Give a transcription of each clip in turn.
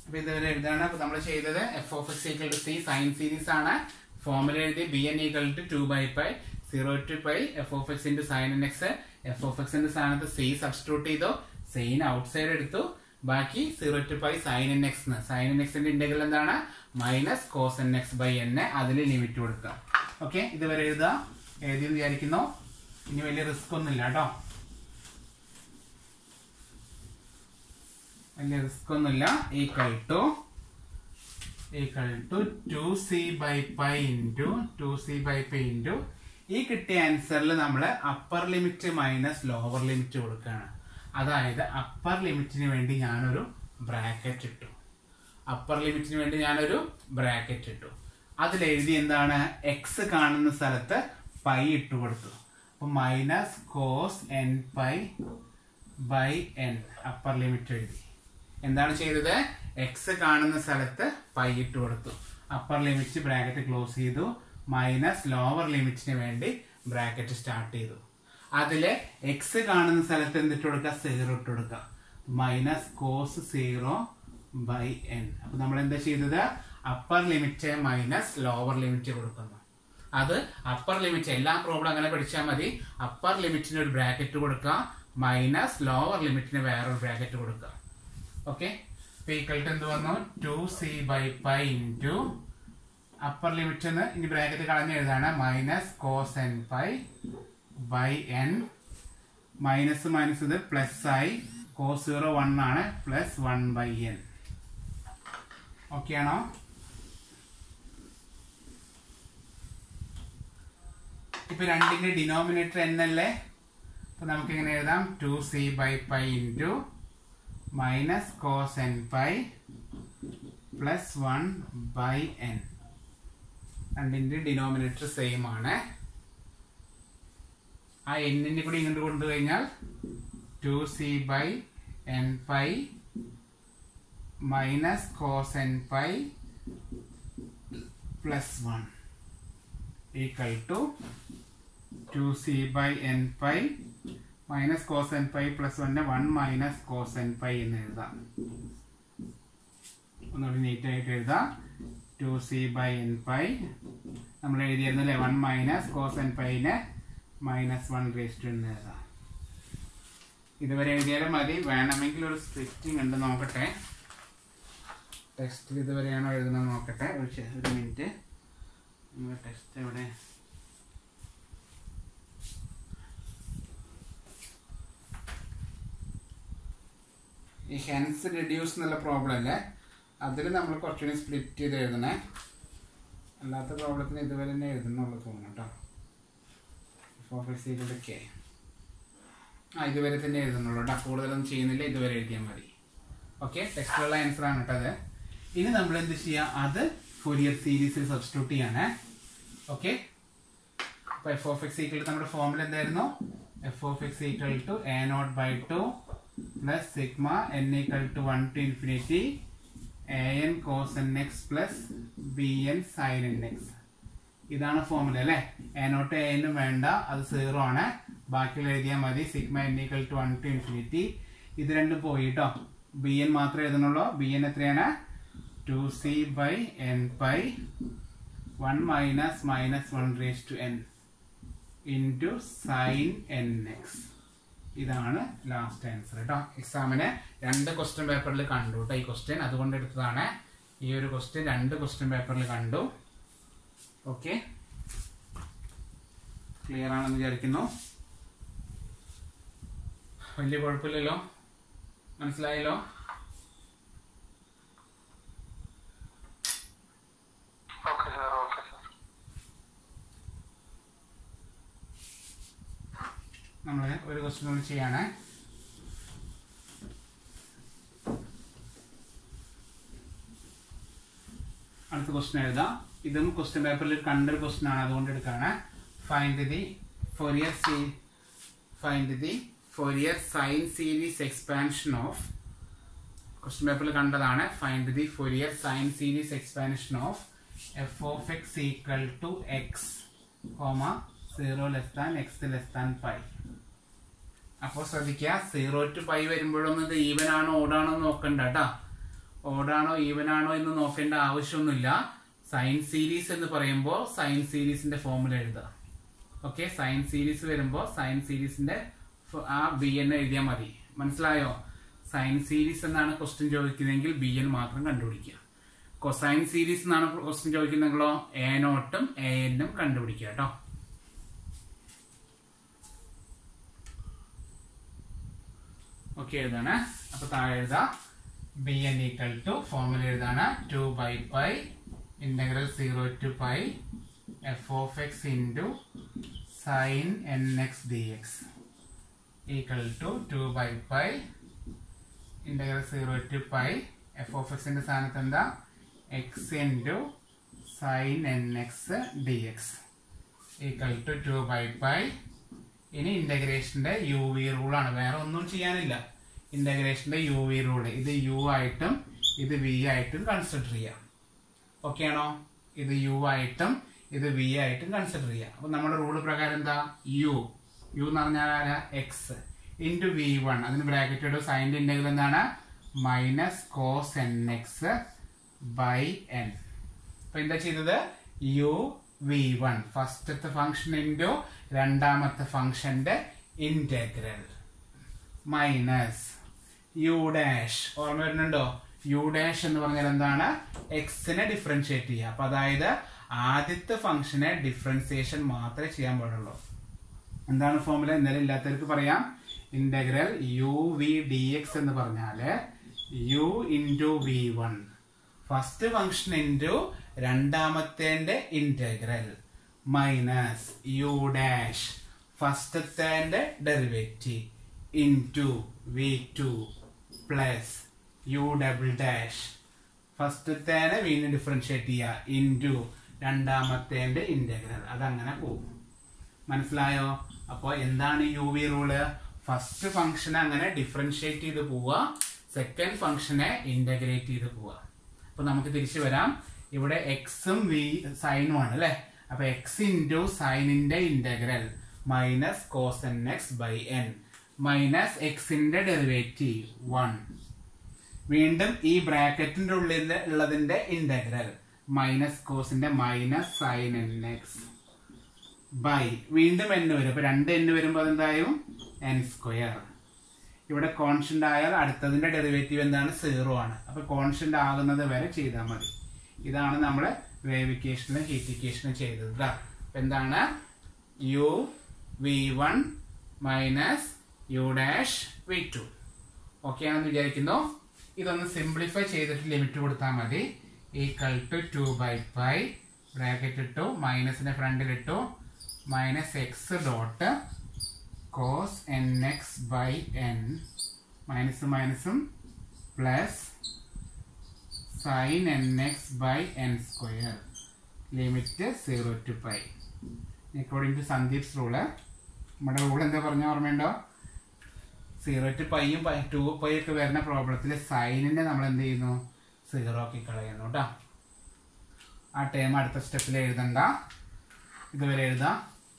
അപ്പൊ ഇതുവരെ എഴുതാണ് അപ്പൊ നമ്മൾ ചെയ്തത് f of x equal to c sine series ആണ് ഫോർമുല എഴുതി b n equal to two by pi zero to pi f of x into sine n x f of എക്സിന്റെ സ്ഥാനത്ത് c substitute ചെയ്തു സൈൻ ഔട്ട് സൈഡ് എടുത്തു ബാക്കി zero to pi sine n x sine n എക്സിന്റെ integral എന്താണ് minus cos n x by n അതിൽ limit കൊടുക്കുക okay ഇതുവരെ എഴുതുക എഴുതിയെന്ന് വിചാരിക്കുന്നു ഇനി വലിയ റിസ്ക് ഒന്നുമില്ല കേട്ടോ വലിയ റിസ്ക് ഒന്നുമില്ല equal to equal to two c by pi into two c by pi into ഈ കിട്ടിയ ആൻസറിൽ നമ്മൾ upper limit minus lower limit കൊടുക്കുകയാണ് അതായത് അപ്പർ ലിമിറ്റിന് വേണ്ടി ഞാനൊരു ബ്രാക്കറ്റ് ഇട്ടു അപ്പർ ലിമിറ്റിന് വേണ്ടി ഞാനൊരു ബ്രാക്കറ്റ് ഇട്ടു അതിൽ എഴുതി എന്താണ് എക്സ് കാണുന്ന സ്ഥലത്ത് പൈ ഇട്ട് കൊടുത്തു അപ്പൊ minus cos n pi by n upper limit എഴുതി എന്താണ് ചെയ്തത് എക്സ് കാണുന്ന സ്ഥലത്ത് പൈ ഇട്ട് കൊടുത്തു അപ്പർ ലിമിറ്റ് ബ്രാക്കറ്റ് ക്ലോസ് ചെയ്തു മൈനസ് ലോവർ ലിമിറ്റിന് വേണ്ടി ബ്രാക്കറ്റ് സ്റ്റാർട്ട് ചെയ്തു അതില് എക്സ് കാണുന്ന സ്ഥലത്ത് എന്തിട്ട് കൊടുക്കുക സീറോ ഇട്ട് കൊടുക്കുക minus cos zero by n അപ്പൊ നമ്മൾ എന്താ ചെയ്തത് upper limit minus lower limit കൊടുക്കുന്നു അത് അപ്പർ ലിമിറ്റ് എല്ലാ പ്രോബ്ലം അങ്ങനെ പഠിച്ചാൽ മതി അപ്പർ ലിമിറ്റിന് ഒരു ബ്രാക്കറ്റ് കൊടുക്കുക മൈനസ് ലോവർ ലിമിറ്റിന് വേറൊരു ബ്രാക്കറ്റ് കൊടുക്കുക ഓക്കെ ഈക്വൽ ടു എന്ത് വന്നു two c by pi into upper limit എന്ന് ഇനി ബ്രാക്കറ്റ് കളഞ്ഞ് എഴുതാണ് minus cos n pi by n minus minus ഇത് പ്ലസ് ആയി കോസ് സീറോ വൺ ആണ് plus one by n okay ആണോ ഇപ്പൊ രണ്ടിന്റെ ഡിനോമിനേറ്റർ എൻ അല്ലേ അപ്പൊ നമുക്ക് ഇങ്ങനെ എഴുതാം two c by pi into minus cos n pi plus one by n രണ്ടിന്റെ ഡിനോമിനേറ്റർ സെയിം ആണ് ആ എന്നിന്റെ കൂടി ഇങ്ങോട്ട് കൊണ്ടുകഴിഞ്ഞാൽ two c by n pi minus cos n pi plus one equal to two c by n pi minus cos n pi plus one one minus cos n pi എന്ന് എഴുതാം ഒന്നുകൂടി neat ആയിട്ട് എഴുതാം two c by n pi നമ്മൾ എഴുതിയിരുന്നല്ലേ one minus cos n പൈന് minus one raised എന്ന് എഴുതാം ഇതുവരെ എഴുതിയാലും മതി വേണമെങ്കിൽ ഒരു സ്പ്ലിറ്റിംഗ് ഉണ്ട് നോക്കട്ടെ ടെക്സ്റ്റിൽ ഇതുവരെയാണോ എഴുതുന്നത് നോക്കട്ടെ ഒരു ചെ- ഒരു മിനിറ്റ് ടെക്സ്റ്റ് എവിടെ ഈ ഹെൻസ് റെഡ്യൂസ് എന്നുള്ള പ്രോബ്ലം അല്ലേ അതിൽ നമ്മൾ കുറച്ചുകൂടി സ്പ്ലിറ്റ് ചെയ്ത് എഴുതണേ അല്ലാത്ത പ്രോബ്ലത്തിന് ഇതുവരെ തന്നെ എഴുതുന്നുള്ളൂ തോന്നുന്നു കേട്ടോ ഫോർ കെ ആ ഇതുവരെ തന്നെ എഴുതുന്നുള്ളൂ കേട്ടോ കൂടുതലൊന്നും ചെയ്യുന്നില്ല ഇതുവരെ എഴുതിയാൽ മതി ഓക്കെ ടെക്സ്റ്റിലുള്ള ആൻസർ ആണ് കേട്ടോ അത് ഇനി നമ്മൾ എന്ത് ചെയ്യാം അത് ഫൊരിയർ സീരീസിൽ സബ്സ്റ്റിറ്റ്യൂട്ട് ചെയ്യാണ് ഓക്കെ അപ്പൊ എഫ് ഓഫ് എക്സ് ഈക്വൽ നമ്മുടെ ഫോമിൽ എന്തായിരുന്നു f of x equal to a nought by two plus sigma n equal to one to infinity a n cos n x plus b n sine n x ഇതാണ് formula അല്ലെ a nought a എന്നും വേണ്ട അത് zero ആണ് ബാക്കിയുള്ള എഴുതിയാൽ മതി sigma n equal to one to infinity ഇത് രണ്ടും പോയി കേട്ടോ ബി എൻ മാത്രമേ എഴുതുന്നുള്ളൂ ബി എൻ എത്രയാണ് two c by n pi one minus minus one raise to n into sine n x ഇതാണ് ലാസ്റ്റ് ആൻസർ കേട്ടോ എക്സാമിന് രണ്ട് ക്വസ്റ്റ്യൻ പേപ്പറിൽ കണ്ടു കേട്ടോ ഈ ക്വസ്റ്റ്യൻ അതുകൊണ്ട് എടുത്തതാണ് ഈ ഒരു ക്വസ്റ്റ്യൻ രണ്ട് ക്വസ്റ്റ്യൻ പേപ്പറിൽ കണ്ടു ഓക്കെ ക്ലിയർ ആണെന്ന് വിചാരിക്കുന്നു വലിയ കുഴപ്പമില്ലല്ലോ മനസ്സിലായല്ലോ ഓക്കെ സാർ ഓക്കെ സാർ നമ്മൾ ഒരു ക്വസ്റ്റ്യൻ കൂടി ചെയ്യാണ് അടുത്ത ക്വസ്റ്റ്യൻ എഴുതാം ഇതും ക്വസ്റ്റ്യൻ പേപ്പറിൽ കണ്ടൊരു ക്വസ്റ്റ്യൻ ആണ് അതുകൊണ്ട് എടുക്കാണ് ഫൈൻഡ് ദി ഫൊറിയർ സീ find the Fourier sine series expansion of question പേപ്പറിൽ കണ്ടതാണ് find the Fourier sine series expansion of f of x equal to x comma zero less than x less than pi അപ്പോൾ ശ്രദ്ധിക്കുക zero to pi വരുമ്പോഴൊന്നും ഇത് even ആണോ ഓടാണോ എന്ന് നോക്കണ്ട കേട്ടോ ഓടാണോ even ആണോ എന്ന് നോക്കേണ്ട ആവശ്യമൊന്നുമില്ല സൈൻ സീരീസ് എന്ന് പറയുമ്പോൾ സൈൻ സീരീസിന്റെ ഫോമുല എഴുതുക ഓക്കെ സൈൻ സീരീസ് വരുമ്പോൾ സൈൻ സീരീസിന്റെ ഫ- ആ ബി എൻ എഴുതിയാൽ മതി മനസ്സിലായോ സൈൻ സീരീസ് എന്നാണ് ക്വസ്റ്റ്യൻ ചോദിക്കുന്നതെങ്കിൽ ബി എൻ മാത്രം കണ്ടുപിടിക്കുക കൊസൈൻ സീരീസ് എന്നാണ് ക്വസ്റ്റ്യൻ ചോദിക്കുന്നെങ്കിലോ എ നോട്ടും എ എന്നും കണ്ടുപിടിക്കുക കേട്ടോ ഓക്കെ എഴുതാണ് അപ്പൊ താഴെ എഴുതാം b n equal to formula എഴുതാണ് two by pi integral zero to pi f of x into sine n x d x equal to two by pi integral zero to pi f of എക്സിന്റെ സ്ഥാനത്ത് എന്താ x into sine n x d x equal to two by pi ഇനി ഇന്റഗ്രേഷന്റെ u v റൂളാണ് വേറെ ഒന്നും ചെയ്യാനില്ല ഇന്റഗ്രേഷന്റെ യു വി റൂള് ഇത് യു ആയിട്ടും ഇത് വി ആയിട്ടും കൺസിഡർ ചെയ്യാം ഓക്കെ ആണോ ഇത് യു ആയിട്ടും ഇത് വി ആയിട്ടും കൺസിഡർ ചെയ്യാം അപ്പൊ നമ്മുടെ റൂള് പ്രകാരം എന്താ യു യു എന്ന് പറഞ്ഞാൽ ആരാ എക്സ് ഇൻറ്റു വി വൺ അതിന് ബ്രാക്കറ്റ് ഇടും സൈൻ്റെ ഇന്റഗ്രൽ എന്താണ് minus cos n x by n അപ്പൊ എന്താ ചെയ്തത് യു വി വൺ ഫസ്റ്റത്തെ ഫംഗ്ഷൻ ഇൻറ്റു രണ്ടാമത്തെ ഫംഗ്ഷന്റെ ഇന്റഗ്രൽ മൈനസ് യു ഡാഷ് ഓർമ്മ വരുന്നുണ്ടോ യു ഡാഷ് എന്ന് പറഞ്ഞാൽ എന്താണ് എക്സിനെ ഡിഫറൻഷിയേറ്റ് ചെയ്യുക അപ്പൊ അതായത് ആദ്യത്തെ ഫംഗ്ഷനെ ഡിഫറൻസിയേഷൻ മാത്രമേ ചെയ്യാൻ പാടുള്ളൂ എന്താണ് ഫോമുല ഇന്നലെ ഇല്ലാത്തവർക്ക് പറയാം integral u v d x എന്ന് പറഞ്ഞാല് u into v one first function into രണ്ടാമത്തേന്റെ ഇന്റഗ്രൽ മൈനസ് യു ഡാഷ് ഫസ്റ്റത്തേന്റെ derivative into v two plus u double dash ഫസ്റ്റത്തേനെ വീണ്ടും ഡിഫറൻഷിയേറ്റ് ചെയ്യുക ഇൻറ്റു രണ്ടാമത്തേന്റെ ഇന്റഗ്രൽ അതങ്ങനെ പോകും മനസ്സിലായോ അപ്പോൾ എന്താണ് യു വി റൂള് ഫസ്റ്റ് ഫംഗ്ഷനെ അങ്ങനെ ഡിഫറൻഷിയേറ്റ് ചെയ്ത് പോവുക സെക്കൻഡ് ഫംഗ്ഷനെ ഇന്റഗ്രേറ്റ് ചെയ്ത് പോവുക അപ്പൊ നമുക്ക് തിരിച്ചു വരാം ഇവിടെ എക്സും വി സൈനും ആണ് അല്ലെ അപ്പൊ എക്സ് ഇൻറ്റു സൈനിന്റെ integral minus cos n x by n minus എക്സിന്റെ ഡെറിവേറ്റീവ് വൺ വീണ്ടും ഈ ബ്രാക്കറ്റിന്റെ ഉള്ളിൽ ഉള്ളതിന്റെ ഇന്റഗ്രൽ മൈനസ് കോസിന്റെ minus sine n x by വീണ്ടും എൻ വരും അപ്പൊ രണ്ട് എൻ വരുമ്പോൾ അതെന്തായും എൻ സ്ക്വയർ ഇവിടെ കോൺസ്റ്റന്റ് ആയാൽ അടുത്തതിന്റെ ഡെറിവേറ്റീവ് എന്താണ് സീറോ ആണ് അപ്പൊ കോൺസ്റ്റന്റ് ആകുന്നത് വരെ ചെയ്താൽ മതി ഇതാണ് നമ്മൾ വേവിക്കേഷനും ഹീറ്റിക്കേഷനും ചെയ്തത് ദാ. അപ്പൊ എന്താണ് u v one minus u dash v two okay ആണെന്ന് വിചാരിക്കുന്നു ഇതൊന്ന് സിംപ്ലിഫൈ ചെയ്തിട്ട് ലിമിറ്റ് കൊടുത്താൽ മതി equal to two by pi bracket ഇട്ടു മൈനസിന്റെ ഫ്രണ്ടിൽ ഇട്ടു minus x dot cos n x by n മൈനസും മൈനസും plus sine n x by n square limit zero to pi according to Sandeep's rule നമ്മുടെ റൂൾ എന്താ പറഞ്ഞ ഓർമ്മയുണ്ടോ സീറോ ടു പൈയും ടു പൈ ഒക്കെ വരുന്ന പ്രോബ്ലത്തിൽ സൈനിനെ നമ്മൾ എന്ത് ചെയ്യുന്നു സീറോ ആക്കി കളയുന്നു കേട്ടോ ആ ടേം അടുത്ത സ്റ്റെപ്പിൽ എഴുതണ്ട ഇതുവരെ എഴുതാം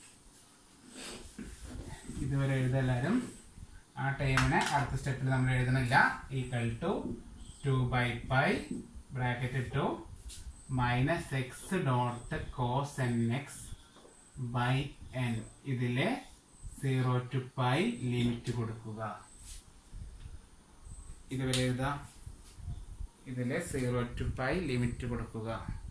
ഇതുവരെ എഴുതാം എല്ലാവരും ആ ടൈമിനെ അടുത്ത സ്റ്റെപ്പിൽ നമ്മൾ എഴുതണില്ല equal to two by pi bracket two minus x dot cos n x by n ഇതിലെ സീറോ ടു പൈ ലിമിറ്റ് കൊടുക്കുക ഇതുവരെ എഴുതാം ഇതിലെ സീറോ ടു പൈ ലിമിറ്റ് കൊടുക്കുക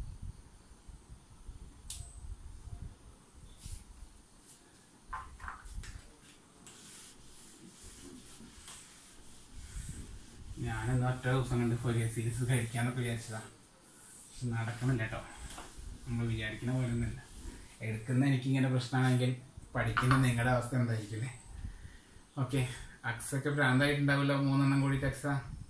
ഞാനെന്നാ ഒറ്റ ദിവസം കൊണ്ട് ഫൊരിയ സീരീസ് കഴിക്കാന്നൊക്കെ വിചാരിച്ചതാ പക്ഷെ നടക്കണില്ല കേട്ടോ നമ്മൾ വിചാരിക്കുന്ന പോലെ ഒന്നുമില്ല എടുക്കുന്ന എനിക്കിങ്ങനെ പ്രശ്നമാണെങ്കിൽ പഠിക്കുന്ന നിങ്ങളുടെ അവസ്ഥ എന്തായിരിക്കില്ലേ ഓക്കെ അക്സൊക്കെ ഭ്രാന്തായിട്ടുണ്ടാവില്ല മൂന്നെണ്ണം കൂടി അക്സ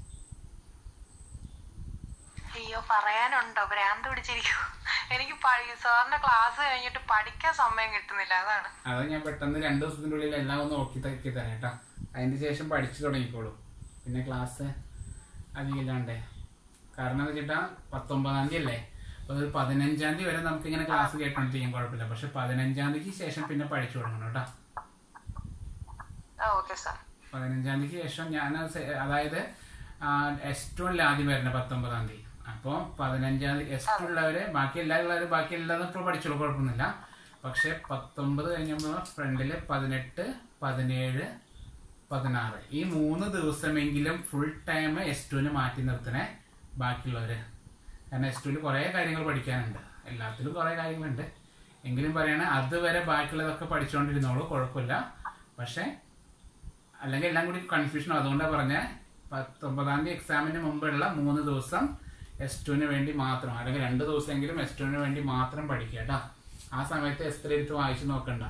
അയ്യോ പറയാനുണ്ടോ ഭ്രാന്ത് പിടിച്ചിരിക്കൂ എനിക്ക് പഠി- സാറിന്റെ ക്ലാസ് കഴിഞ്ഞിട്ട് പഠിക്കാൻ സമയം കിട്ടുന്നില്ല അതാണ് അത് ഞാൻ പെട്ടെന്ന് രണ്ട് ദിവസത്തിൻ്റെ ഉള്ളിൽ എല്ലാം ഒന്ന് നോക്കി തക്കി തരാം കേട്ടോ അതിന് ശേഷം പഠിച്ചു തുടങ്ങിക്കോളൂ പിന്നെ ക്ലാസ് അധികമില്ലാണ്ടേ കാരണം എന്ന് വെച്ചിട്ടാ പത്തൊമ്പതാം തീയതി അല്ലേ അപ്പൊ ഒരു പതിനഞ്ചാം തീയതി വരെ നമുക്ക് ഇങ്ങനെ ക്ലാസ് കേട്ടോണ്ടിരിക്കാൻ കുഴപ്പമില്ല പക്ഷെ പതിനഞ്ചാം തീയതിക്ക് ശേഷം പിന്നെ പഠിച്ചു തുടങ്ങണം കേട്ടോ ആ ഓക്കെ സാർ പതിനഞ്ചാം തീയതിക്ക് ശേഷം ഞാൻ അത് സെ- അതായത് എസ് ടു അല്ല ആദ്യം വരുന്നത് പത്തൊമ്പതാം തീയതി അപ്പോൾ പതിനഞ്ചാം തീയതി എസ് ടു ഉള്ളവര് ബാക്കി എല്ലാ ഉള്ളവരും ബാക്കി എല്ലാതും ഇപ്പോൾ പഠിച്ചോളൂ കുഴപ്പമൊന്നുമില്ല പക്ഷെ പത്തൊമ്പത് കഴിഞ്ഞപ്പോൾ ഫ്രണ്ടില് പതിനെട്ട് പതിനേഴ് പതിനാറ് ഈ മൂന്ന് ദിവസമെങ്കിലും ഫുൾ ടൈം എസ് ടുവിന് മാറ്റി നിർത്തണേ ബാക്കിയുള്ളവര് കാരണം എസ് ടുവിൽ കുറേ കാര്യങ്ങൾ പഠിക്കാനുണ്ട് എല്ലാത്തിലും കുറേ കാര്യങ്ങളുണ്ട് എങ്കിലും പറയണ അതുവരെ ബാക്കിയുള്ളതൊക്കെ പഠിച്ചുകൊണ്ടിരുന്നോളൂ കുഴപ്പമില്ല പക്ഷെ അല്ലെങ്കിൽ എല്ലാം കൂടി കൺഫ്യൂഷൻ അതുകൊണ്ടാണ് പറഞ്ഞ പത്തൊമ്പതാം തീയതി എക്സാമിന് മുമ്പുള്ള മൂന്ന് ദിവസം എസ് ടുവിന് വേണ്ടി മാത്രം അല്ലെങ്കിൽ രണ്ട് ദിവസമെങ്കിലും എസ് ടുവിന് വേണ്ടി മാത്രം പഠിക്കുക കേട്ടോ ആ സമയത്ത് എസ് ത്രീ എടുത്ത് വായിച്ചു നോക്കണ്ട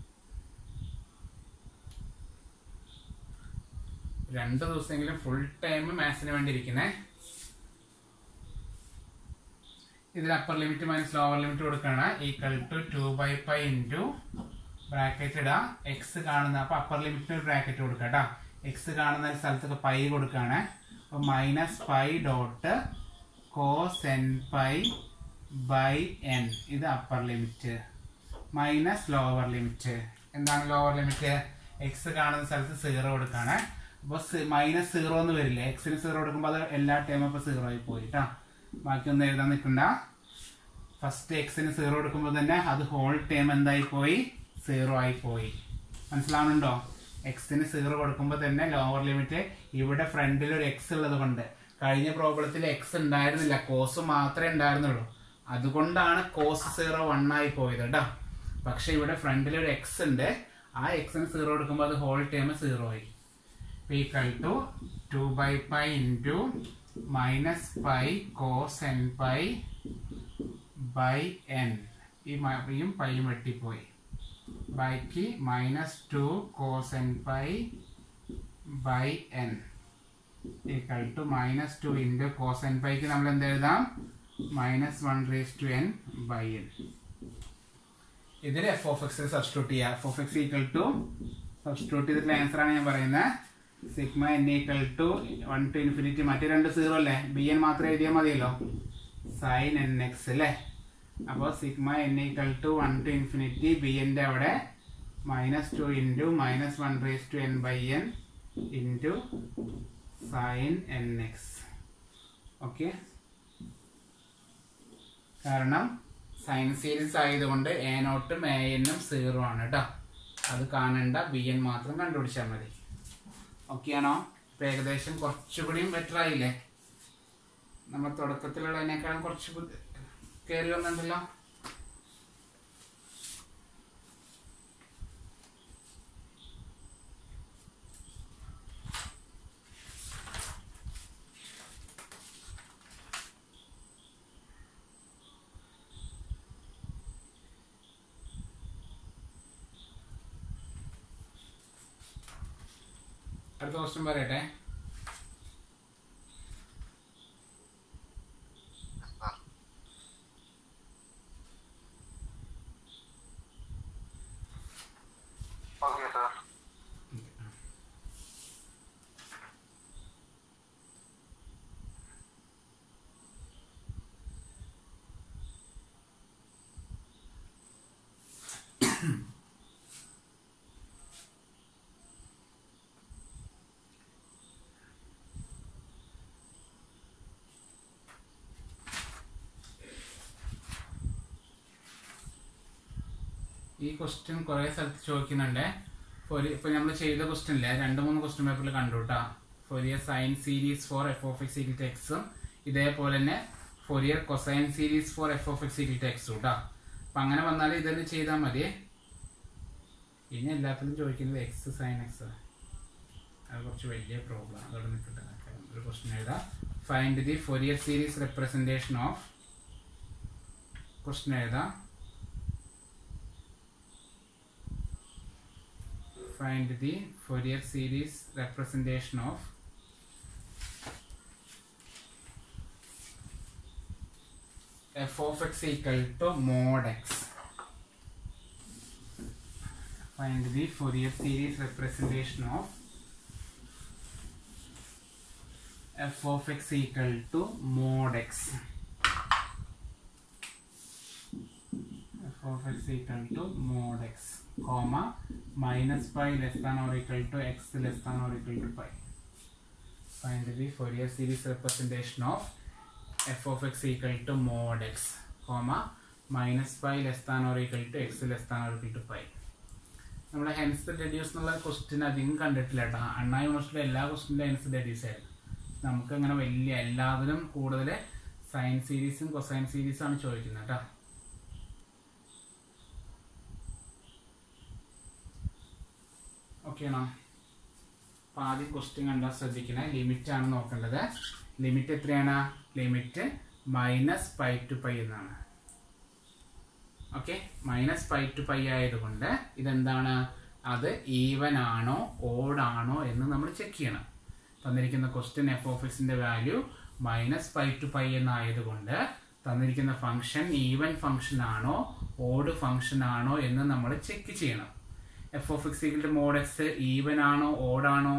രണ്ട് ദിവസമെങ്കിലും ഫുൾ ടൈം മാത്സിന് വേണ്ടി ഇരിക്കുന്നേ ഇതിൽ upper limit minus lower limit കൊടുക്കുകയാണ് equal to two by pi into bracket ഇടാം എക്സ് കാണുന്ന അപ്പൊ അപ്പർ ലിമിറ്റിന് ഒരു ബ്രാക്കറ്റ് കൊടുക്കുക കേട്ടോ എക്സ് കാണുന്ന സ്ഥലത്തൊക്കെ പൈ കൊടുക്കുകയാണ് അപ്പൊ minus pi dot cos n pi by n ഇത് upper limit minus lower limit എന്താണ് ലോവർ ലിമിറ്റ് എക്സ് കാണുന്ന സ്ഥലത്ത് സീറോ കൊടുക്കുകയാണ് അപ്പോൾ മൈനസ് സീറോ എന്ന് വരില്ലേ എക്സിന് സീറോ കൊടുക്കുമ്പോൾ അത് എല്ലാ ടൈമും ഇപ്പോൾ സീറോ ആയി പോയി കേട്ടോ ബാക്കിയൊന്നും എഴുതാൻ നിൽക്കണ്ട ഫസ്റ്റ് എക്സിന് സീറോ കൊടുക്കുമ്പോൾ തന്നെ അത് ഹോൾ ടൈം എന്തായി പോയി സീറോ ആയി പോയി മനസ്സിലാവുന്നുണ്ടോ എക്സിന് സീറോ കൊടുക്കുമ്പോൾ തന്നെ ലോവർ ലിമിറ്റ് ഇവിടെ ഫ്രണ്ടിൽ ഒരു എക്സ് ഉള്ളത് കൊണ്ട് കഴിഞ്ഞ പ്രോബ്ലത്തിൽ എക്സ് ഉണ്ടായിരുന്നില്ല കോസ് മാത്രമേ ഉണ്ടായിരുന്നുള്ളൂ അതുകൊണ്ടാണ് കോസ് സീറോ വൺ ആയി പോയത് കേട്ടോ പക്ഷെ ഇവിടെ ഫ്രണ്ടിൽ ഒരു എക്സ് ഉണ്ട് ആ എക്സിന് സീറോ കൊടുക്കുമ്പോൾ അത് ഹോൾ ടൈം സീറോ ആയി equal to two by pi into minus pi cos n pi by n ഈ മയും പൈയും വെട്ടിപ്പോയി ബാക്കി minus two cos n pi by n equal to minus two into cos n പൈക്ക് നമ്മൾ എന്ത് എഴുതാം minus one raise to n by n ഇതിൽ എഫ് ഓഫ് എക്സ് സബ്സ്റ്റിറ്റ്യൂട്ട് ചെയ്യുക f of x equal to substitute ചെയ്തിട്ടുള്ള answer ആണ് ഞാൻ പറയുന്നത് sigma n equal to one to infinity മറ്റേ രണ്ട് സീറോ അല്ലേ ബി എൻ മാത്രം എഴുതിയാൽ മതിയല്ലോ സൈൻ എൻ എക്സ് അല്ലേ അപ്പോൾ sigma n equal to one to infinity b എൻ്റെ അവിടെ minus two into minus one raise to n by n into sine n x okay കാരണം സൈൻ സീരീസ് ആയതുകൊണ്ട് എ നോട്ടും എ എന്നും സീറോ ആണ് കേട്ടോ അത് കാണണ്ട ബി എൻ മാത്രം കണ്ടുപിടിച്ചാൽ മതി ഓക്കെ ആണോ ഇപ്പം ഏകദേശം കുറച്ചുകൂടിയും ബെറ്റർ ആയില്ലേ നമ്മൾ തുടക്കത്തിലുള്ളതിനേക്കാളും കുറച്ച് ബുദ്ധി- കയറി വന്നിട്ടുണ്ടല്ലോ അടുത്ത ക്വസ്റ്റ്യൻ പറയട്ടെ ഓക്കെ സാർ ഈ ക്വസ്റ്റ്യൻ കുറെ സ്ഥലത്ത് ചോദിക്കുന്നുണ്ട് ഒരു ഇപ്പൊ നമ്മൾ ചെയ്ത ക്വസ്റ്റ്യൻ ഇല്ലേ രണ്ട് മൂന്ന് ക്വസ്റ്റ്യൻ പേപ്പറിൽ കണ്ടു കേട്ടോ Fourier sine series for f of x equal എക്സും ഇതേപോലെ തന്നെ Fourier cosine series for f of x equal എക്സും കേട്ടോ അപ്പൊ അങ്ങനെ വന്നാൽ ഇതന്നെ ചെയ്താൽ മതി ഇനി എല്ലാത്തിലും ചോദിക്കുന്നത് എക്സ് സൈൻ എക്സ് അത് കുറച്ച് വലിയ പ്രോബ്ലം അതോടെ നിൽക്കട്ടെ ഒരു ക്വസ്റ്റ്യൻ എഴുതാം find the Fourier series representation of question എഴുതാം find the Fourier series representation of f of x equal to mod x. Find the Fourier series representation of f of x equal to mod x. f of x equal to mod x, comma minus pi less than or equal to x less than or equal to pi. find the Fourier series representation of f of x equal to mod x, comma minus pi less than or equal to x less than or equal to pi. നമ്മൾ hence deduce എന്നുള്ള question അധികം കണ്ടിട്ടില്ല കേട്ടോ അണ്ണാ യൂണിവേഴ്സിറ്റിയിലെ എല്ലാ ക്വസ്റ്റ്യൻ്റെ hence deduce ആയിരുന്നു നമുക്ക് അങ്ങനെ വലിയ എല്ലാത്തിലും കൂടുതൽ സൈൻ സീരീസും കൊസൈൻ സീരീസും ആണ് ചോദിക്കുന്നത് കേട്ടോ ഓക്കെ ആണോ അപ്പോൾ ആദ്യം ക്വസ്റ്റ്യൻ കണ്ടാൽ ശ്രദ്ധിക്കണേ ലിമിറ്റ് ആണ് നോക്കേണ്ടത് ലിമിറ്റ് എത്രയാണ് limit minus pi to pi എന്നാണ് okay minus pi to pi ആയതുകൊണ്ട് ഇതെന്താണ് അത് ഈവൻ ആണോ ഓഡ് ആണോ എന്ന് നമ്മൾ ചെക്ക് ചെയ്യണം തന്നിരിക്കുന്ന ക്വസ്റ്റ്യൻ എഫ് ഓഫ് എക്സിന്റെ value minus pi to pi എന്നായതുകൊണ്ട് തന്നിരിക്കുന്ന ഫംഗ്ഷൻ ഈവൻ ഫംഗ്ഷൻ ആണോ ഓഡ് ഫംഗ്ഷൻ ആണോ എന്ന് നമ്മൾ ചെക്ക് ചെയ്യണം f of x equal to mod x even ആണോ ഓഡ് ആണോ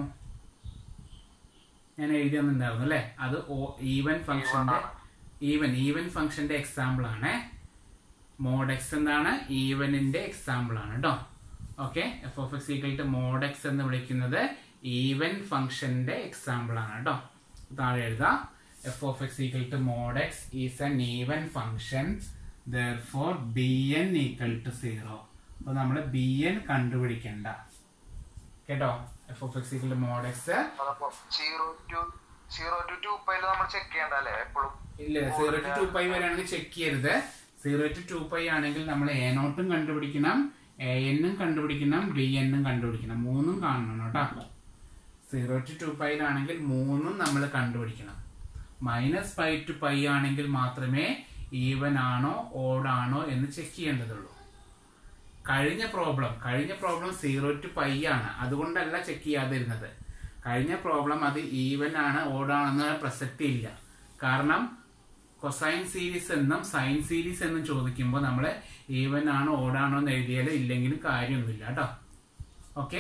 ഞാൻ എഴുതി തന്നിട്ടുണ്ടായിരുന്നു അല്ലേ അത് ഈവൻ ഫംഗ്ഷന്റെ ഈവൻ ഈവൻ ഫംഗ്ഷന്റെ എക്സാമ്പിൾ ആണ് മോഡ് എക്സ് എന്താണ് ഈവനിന്റെ എക്സാമ്പിൾ ആണ് കേട്ടോ okay f of x equal to mod x എന്ന് വിളിക്കുന്നത് ഈവൻ ഫംഗ്ഷന്റെ എക്സാമ്പിൾ ആണ് കേട്ടോ താഴെ എഴുതാം f of x equal to mod x is n even function therefore b n equal to zero അപ്പൊ നമ്മൾ ബി എൻ കണ്ടുപിടിക്കണ്ട കേട്ടോ f of x equal to mod x അതപ്പോ zero to zero to two പൈല് നമ്മൾ check ചെയ്യണ്ട അല്ലേ എപ്പോഴും ഇല്ല സീറോ ടു ടു പൈ വരെയാണെങ്കിൽ ചെക്ക് ചെയ്യരുത് സീറോ ടു ടു പൈ ആണെങ്കിൽ നമ്മൾ എ നോട്ടും കണ്ടുപിടിക്കണം എ എന്നും കണ്ടുപിടിക്കണം ബി എന്നും കണ്ടുപിടിക്കണം മൂന്നും കാണണം കേട്ടോ സീറോ ടു ടു പൈയിലാണെങ്കിൽ മൂന്നും നമ്മൾ കണ്ടുപിടിക്കണം മൈനസ് പൈ ടു പൈ ആണെങ്കിൽ മാത്രമേ ഈവൻ ആണോ ഓഡ് ആണോ എന്ന് ചെക്ക് ചെയ്യേണ്ടതുള്ളൂ കഴിഞ്ഞ പ്രോബ്ലം കഴിഞ്ഞ പ്രോബ്ലം സീറോ ടു പൈ ആണ് അതുകൊണ്ടല്ല ചെക്ക് ചെയ്യാതിരുന്നത് കഴിഞ്ഞ പ്രോബ്ലം അത് ഈവൻ ആണ് ഓഡ് ആണെന്ന് പ്രസക്തി ഇല്ല കാരണം കൊസൈൻ സീരീസ് എന്നും സൈൻ സീരീസ് എന്നും ചോദിക്കുമ്പോൾ നമ്മൾ ഈവൻ ആണോ ഓടാണോ എന്ന് എഴുതിയാൽ ഇല്ലെങ്കിലും കാര്യമൊന്നുമില്ല കേട്ടോ ഓക്കെ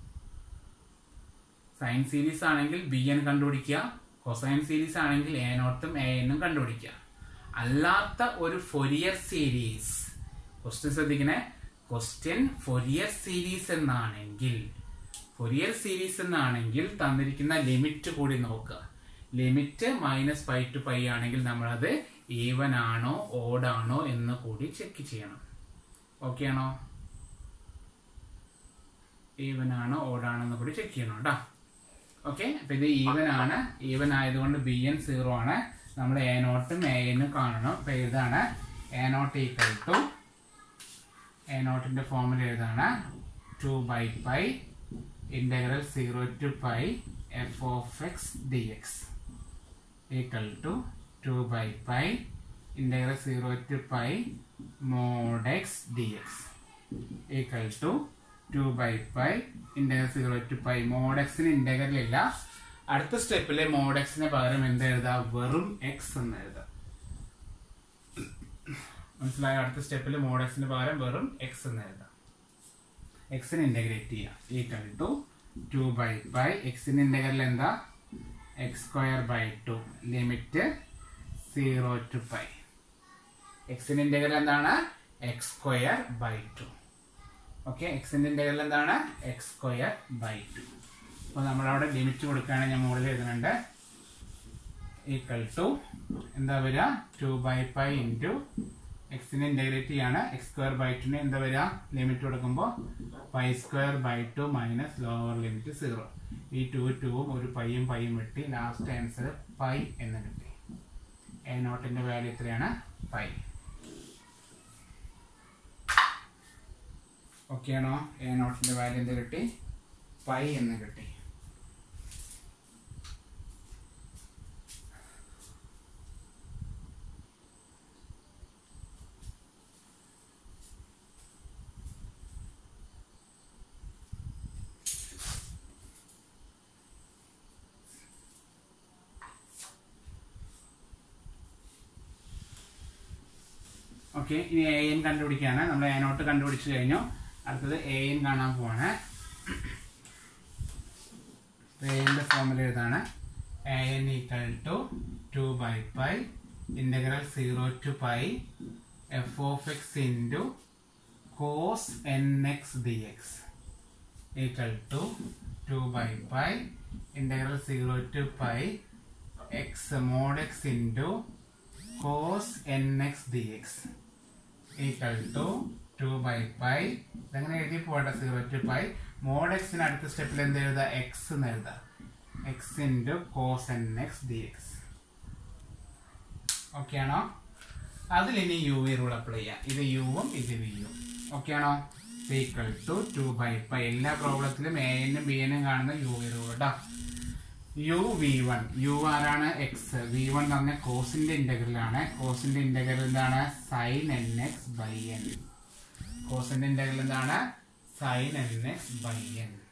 സൈൻ സീരീസ് ആണെങ്കിൽ ബി എൻ കണ്ടുപിടിക്കുക കൊസൈൻ സീരീസ് ആണെങ്കിൽ എ നോട്ടും എ എന്നും കണ്ടുപിടിക്കുക അല്ലാത്ത ഒരു ഫൊരിയർ സീരീസ് ക്വസ്റ്റ്യൻ ശ്രദ്ധിക്കണേ ക്വസ്റ്റ്യൻ ഫൊരിയർ സീരീസ് എന്നാണെങ്കിൽ ഫൊരിയർ സീരീസ് എന്നാണെങ്കിൽ തന്നിരിക്കുന്ന ലിമിറ്റ് കൂടി നോക്കുക limit minus pi to pi ആണെങ്കിൽ നമ്മളത് ഈവൻ ആണോ ഓഡ് ആണോ എന്ന് കൂടി ചെക്ക് ചെയ്യണം ഓക്കെ ആണോ ഈവൻ ആണോ ഓഡ് ആണോ എന്ന് കൂടി ചെക്ക് ചെയ്യണം കേട്ടോ ഓക്കെ അപ്പൊ ഇത് ഈവൻ ആണ് ഈവൻ ആയതുകൊണ്ട് ബി എൻ സീറോ ആണ് നമ്മൾ എ നോട്ടും എ എന്നും കാണണം അപ്പൊ ഇതാണ് a naught equal to a നോട്ടിന്റെ ഫോമിൽ എഴുതാണ് two by pi integral zero to pi f of x d x equal to two by pi integral zero to pi mod x d x equal to two by pi integral zero to pi mod എക്സിന് integral ഇല്ല അടുത്ത സ്റ്റെപ്പിലെ mode എക്സിന് പകരം എന്ത് എഴുതാം വെറും X എന്ന് എഴുതാം മനസ്സിലായോ അടുത്ത സ്റ്റെപ്പിൽ മോഡ് എക്സിന് പകരം വെറും എക്സ് എന്ന് എഴുതാം എക്സിന് ഇന്റഗ്രേറ്റ് ചെയ്യാം equal to two by pi എക്സിന് ഇന്റഗ്രൽ എന്താ x square by two limit zero to pi എക്സിന് ഇന്റഗ്രൽ എന്താണ് x square by two okay എക്സിന്റെ ഇന്റഗ്രൽ എന്താണ് എക്സ് സ്ക്വയർ ബൈ ടു അപ്പോൾ നമ്മളവിടെ ലിമിറ്റ് കൊടുക്കുകയാണെങ്കിൽ ഞാൻ മുകളിൽ എഴുതുന്നുണ്ട് ഈക്വൽ ടു എന്താ വരിക ടു ബൈ പൈ ഇൻറ്റു എക്സിന് ഇന്റഗ്രേറ്റ് ചെയ്യാണ് എക്സ് സ്ക്വയർ ബൈ ടുന് എന്താ വരിക ലിമിറ്റ് കൊടുക്കുമ്പോൾ pi square by two minus lower limit zero ഈ ടു ടൂവും ഒരു പൈയും പൈയും വെട്ടി ലാസ്റ്റ് ആൻസർ പൈ എന്ന് കിട്ടി എ നോട്ടിന്റെ വാല്യൂ എത്രയാണ് പൈ ഓക്കെ ആണോ എ നോട്ടിന്റെ വാല്യൂ എന്ത് കിട്ടി പൈ എന്ന് കിട്ടി ഓക്കെ ഇനി എ എൻ കണ്ടുപിടിക്കുകയാണ് നമ്മൾ എ നോട്ട് കണ്ടുപിടിച്ചു കഴിഞ്ഞു അടുത്തത് എ എൻ കാണാൻ പോവാണ് എന്റെ ഫോമിൽ എഴുതാണ് a n equal to two by pi integral zero to pi f of x into cos n x d x equal to two by pi integral zero to pi x mod x into cos n x d x equal to two by pi ഇതങ്ങനെ എഴുതി പോട്ടെ zero to pi mod എക്സിന് അടുത്ത സ്റ്റെപ്പിൽ എന്ത് എഴുതാം x എന്ന് എഴുതാം x into cos n x d x okay ആണോ അതിൽ ഇനി യു വി റൂൾ അപ്ലൈ ചെയ്യാം ഇത് യുവും ഇത് വിയും ഓക്കെ ആണോ equal to two by pi എല്ലാ പ്രോബ്ലത്തിലും എ എന്നും ബി എന്നും കാണുന്ന യു വി റൂൾ കേട്ടോ യു വി വൺ യു ആരാണ് എക്സ് വി വൺ എന്ന് പറഞ്ഞ കോസിന്റെ ഇന്റഗ്രലാണ് കോസിന്റെ ഇന്റഗ്രൽ എന്താണ് sine n x by n കോസിന്റെ ഇന്റഗ്രൽ എന്താണ് sine n x by N